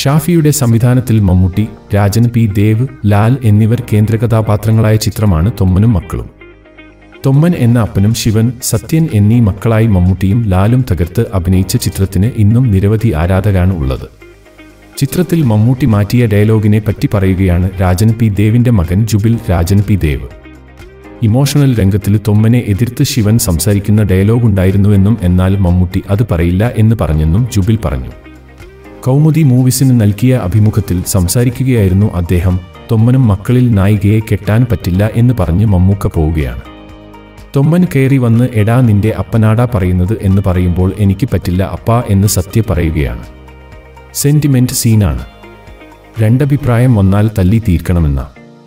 ഷാഫിയുടെ സംവിധാനത്തിൽ മമ്മൂട്ടി രാജൻ പി ദേവ് ലാൽ എന്നിവർ കേന്ദ്ര കഥാപാത്രങ്ങളായ ചിത്രമാണ് തൊമ്മനും മക്കളും തൊമ്മൻ എന്ന അപ്പനും ശിവൻ സത്യൻ എന്നീ മക്കളായി മമ്മൂട്ടിയും ലാലും തകർത്ത് അഭിനയിച്ച ചിത്രത്തിന് ഇന്നും നിരവധി ആരാധകരാണ് ഉള്ളത് ചിത്രത്തിൽ മമ്മൂട്ടി മാറ്റിയ ഡയലോഗിനെ പറ്റി പറയുകയാണ് രാജൻ പി ദേവിന്റെ മകൻ ജുബിൽ രാജൻ പി ദേവ് ഇമോഷണൽ രംഗത്തിൽ തൊമ്മനെ എതിർത്ത് ശിവൻ സംസാരിക്കുന്ന ഡയലോഗ് ഉണ്ടായിരുന്നുവെന്നും എന്നാൽ മമ്മൂട്ടി അത് പറയില്ല എന്ന് പറഞ്ഞെന്നും ജുബിൽ പറഞ്ഞു കൗമുദി മൂവീസിന് നൽകിയ അഭിമുഖത്തിൽ സംസാരിക്കുകയായിരുന്നു അദ്ദേഹം തൊമ്മനും മക്കളിൽ നായികയെ കെട്ടാൻ പറ്റില്ല എന്ന് പറഞ്ഞ് മമ്മൂക്ക പോവുകയാണ് തൊമ്മൻ കയറി വന്ന് എടാ നിന്റെ അപ്പനാടാ പറയുന്നത് എന്ന് പറയുമ്പോൾ എനിക്ക് പറ്റില്ല അപ്പാ എന്ന് സത്യ പറയുകയാണ് സെന്റിമെന്റ് സീനാണ് രണ്ടഭിപ്രായം വന്നാൽ തല്ലി തീർക്കണമെന്ന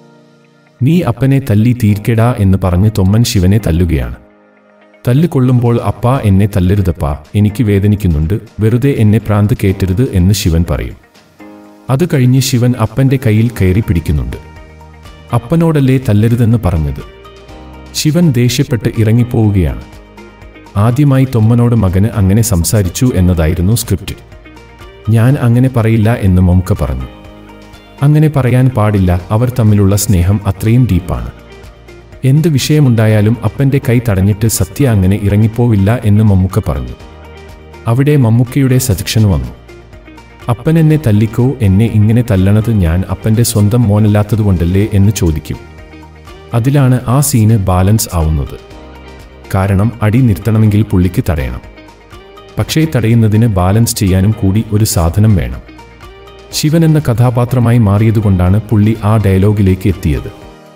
നീ അപ്പനെ തല്ലി തീർക്കെടാ എന്ന് പറഞ്ഞ് തൊമ്മൻ ശിവനെ തല്ലുകയാണ് തല്ല് കൊള്ളുമ്പോൾ അപ്പാ എന്നെ തല്ലരുതപ്പാ എനിക്ക് വേദനിക്കുന്നുണ്ട് വെറുതെ എന്നെ പ്രാന്ത് കേറ്റരുത് എന്ന് ശിവൻ പറയും അത് കഴിഞ്ഞ് ശിവൻ അപ്പന്റെ കയ്യിൽ കയറി പിടിക്കുന്നുണ്ട് അപ്പനോടല്ലേ തല്ലരുതെന്ന് പറഞ്ഞത് ശിവൻ ദേഷ്യപ്പെട്ട് ഇറങ്ങിപ്പോവുകയാണ് ആദ്യമായി തൊമ്മനോട് മകന് അങ്ങനെ സംസാരിച്ചു എന്നതായിരുന്നു സ്ക്രിപ്റ്റ് ഞാൻ അങ്ങനെ പറയില്ല എന്ന് മമുക്ക പറഞ്ഞു അങ്ങനെ പറയാൻ പാടില്ല അവർ തമ്മിലുള്ള സ്നേഹം അത്രയും ഡീപ്പാണ് എന്ത് വിഷയമുണ്ടായാലും അപ്പന്റെ കൈ തടഞ്ഞിട്ട് സത്യ അങ്ങനെ ഇറങ്ങിപ്പോവില്ല എന്ന് മമ്മുക്ക പറഞ്ഞു അവിടെ മമ്മുക്കയുടെ സജക്ഷൻ വന്നു അപ്പൻ എന്നെ തല്ലിക്കോ എന്നെ ഇങ്ങനെ തല്ലണത് ഞാൻ അപ്പന്റെ സ്വന്തം മോനല്ലാത്തതുകൊണ്ടല്ലേ എന്ന് ചോദിക്കും അതിലാണ് ആ സീന് ബാലൻസ് ആവുന്നത് കാരണം അടി നിർത്തണമെങ്കിൽ പുള്ളിക്ക് തടയണം പക്ഷേ തടയുന്നതിന് ബാലൻസ് ചെയ്യാനും കൂടി ഒരു സാധനം വേണം ശിവൻ എന്ന കഥാപാത്രമായി മാറിയതുകൊണ്ടാണ് പുള്ളി ആ ഡയലോഗിലേക്ക് എത്തിയത്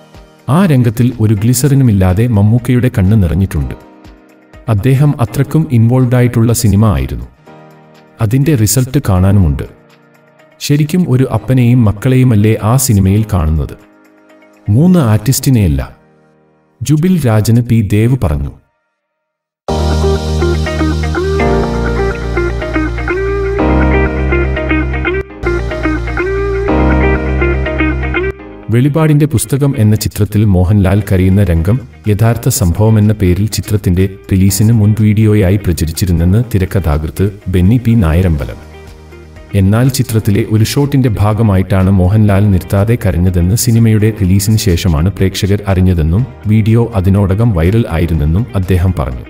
ആ രംഗത്തിൽ ഒരു ഗ്ലിസറിനുമില്ലാതെ മമ്മൂക്കയുടെ കണ്ണ് നിറഞ്ഞിട്ടുണ്ട് അദ്ദേഹം അത്രക്കും ഇൻവോൾവ് ആയിട്ടുള്ള സിനിമ ആയിരുന്നു അതിന്റെ റിസൾട്ട് കാണാനുമുണ്ട് ശരിക്കും ഒരു അപ്പനെയും മക്കളെയുമല്ലേ ആ സിനിമയിൽ കാണുന്നത് മൂന്ന് ആർട്ടിസ്റ്റിനെയല്ല ജുബിൽ രാജന് പി ദേവ് പറഞ്ഞു വെളിപാടിന്റെ പുസ്തകം എന്ന ചിത്രത്തിൽ മോഹൻലാൽ കരയുന്ന രംഗം യഥാർത്ഥ സംഭവമെന്ന പേരിൽ ചിത്രത്തിന്റെ റിലീസിന് മുൻ വീഡിയോയായി പ്രചരിച്ചിരുന്നെന്ന് തിരക്കഥാകൃത്ത് ബെന്നി പി നായരമ്പലം എന്നാൽ ചിത്രത്തിലെ ഒരു ഷോട്ടിന്റെ ഭാഗമായിട്ടാണ് മോഹൻലാൽ നിർത്താതെ കരഞ്ഞതെന്ന് സിനിമയുടെ റിലീസിന് ശേഷമാണ് പ്രേക്ഷകർ അറിഞ്ഞതെന്നും വീഡിയോ അതിനോടകം വൈറൽ ആയിരുന്നെന്നും അദ്ദേഹം പറഞ്ഞു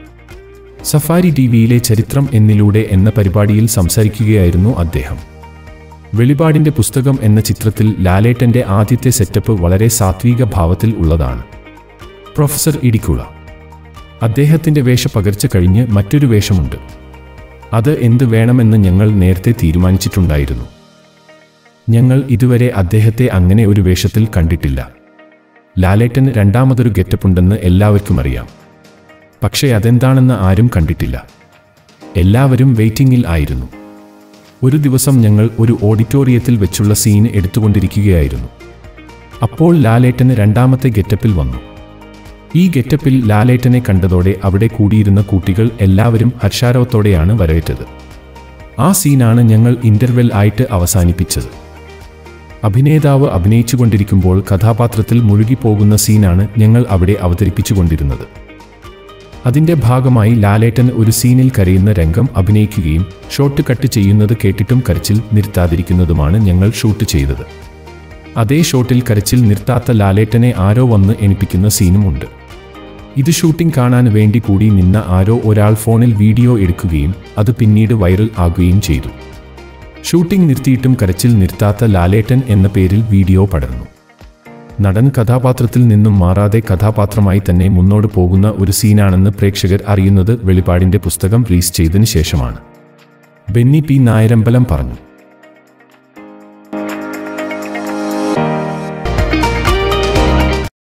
സഫാരി ടിവിയിലെ ചരിത്രം എന്നിലൂടെ എന്ന പരിപാടിയിൽ സംസാരിക്കുകയായിരുന്നു അദ്ദേഹം വെളിപാടിന്റെ പുസ്തകം എന്ന ചിത്രത്തിൽ ലാലേട്ടന്റെ ആദ്യത്തെ സെറ്റപ്പ് വളരെ സാത്വിക ഭാവത്തിൽ ഉള്ളതാണ് പ്രൊഫസർ ഇടിക്കുള അദ്ദേഹത്തിന്റെ വേഷപകർച്ച കഴിഞ്ഞ് മറ്റൊരു വേഷമുണ്ട് അത് എന്ത് വേണമെന്ന് ഞങ്ങൾ നേരത്തെ തീരുമാനിച്ചിട്ടുണ്ടായിരുന്നു ഞങ്ങൾ ഇതുവരെ അദ്ദേഹത്തെ അങ്ങനെ ഒരു വേഷത്തിൽ കണ്ടിട്ടില്ല ലാലേട്ടന് രണ്ടാമതൊരു ഗെറ്റപ്പുണ്ടെന്ന് എല്ലാവർക്കും അറിയാം പക്ഷേ അതെന്താണെന്ന് ആരും കണ്ടിട്ടില്ല എല്ലാവരും വെയിറ്റിംഗിൽ ആയിരുന്നു ഒരു ദിവസം ഞങ്ങൾ ഒരു ഓഡിറ്റോറിയത്തിൽ വെച്ചുള്ള സീൻ എടുത്തുകൊണ്ടിരിക്കുകയായിരുന്നു അപ്പോൾ ലാലേട്ടന് രണ്ടാമത്തെ ഗെറ്റപ്പിൽ വന്നു ഈ ഗെറ്റപ്പിൽ ലാലേട്ടനെ കണ്ടതോടെ അവിടെ കൂടിയിരുന്ന കുട്ടികൾ എല്ലാവരും ഹർഷാരവത്തോടെയാണ് വരവേറ്റത് ആ സീനാണ് ഞങ്ങൾ ഇന്റർവെൽ ആയിട്ട് അവസാനിപ്പിച്ചത് അഭിനേതാവ് അഭിനയിച്ചുകൊണ്ടിരിക്കുമ്പോൾ കഥാപാത്രത്തിൽ മുഴുകിപ്പോകുന്ന സീനാണ് ഞങ്ങൾ അവിടെ അവതരിപ്പിച്ചുകൊണ്ടിരുന്നത് അതിന്റെ ഭാഗമായി ലാലേട്ടൻ ഒരു സീനിൽ കരയുന്ന രംഗം അഭിനയിക്കുകയും ഷോട്ട് കട്ട് ചെയ്യുന്നത് കേട്ടിട്ടും കരച്ചിൽ നിർത്താതിരിക്കുന്നതുമാണ് ഞങ്ങൾ ഷൂട്ട് ചെയ്തത് അതേ ഷോട്ടിൽ കരച്ചിൽ നിർത്താത്ത ലാലേട്ടനെ ആരോ വന്ന് എണിപ്പിക്കുന്ന സീനുമുണ്ട് ഇത് ഷൂട്ടിംഗ് കാണാൻ വേണ്ടി കൂടി നിന്ന ആരോ ഒരാൾ ഫോണിൽ വീഡിയോ എടുക്കുകയും അത് പിന്നീട് വൈറൽ ആകുകയും ചെയ്തു ഷൂട്ടിംഗ് നിർത്തിയിട്ടും കരച്ചിൽ നിർത്താത്ത ലാലേട്ടൻ എന്ന പേരിൽ വീഡിയോ പടർന്നു നടൻ കഥാപാത്രത്തിൽ നിന്നും മാറാതെ കഥാപാത്രമായി തന്നെ മുന്നോട്ട് പോകുന്ന ഒരു സീനാണെന്ന് പ്രേക്ഷകർ അറിയുന്നത് വെളിപാടിന്റെ പുസ്തകം റിലീസ് ചെയ്തതിനു ശേഷമാണ് ബെന്നി പി നായരമ്പലം പറഞ്ഞു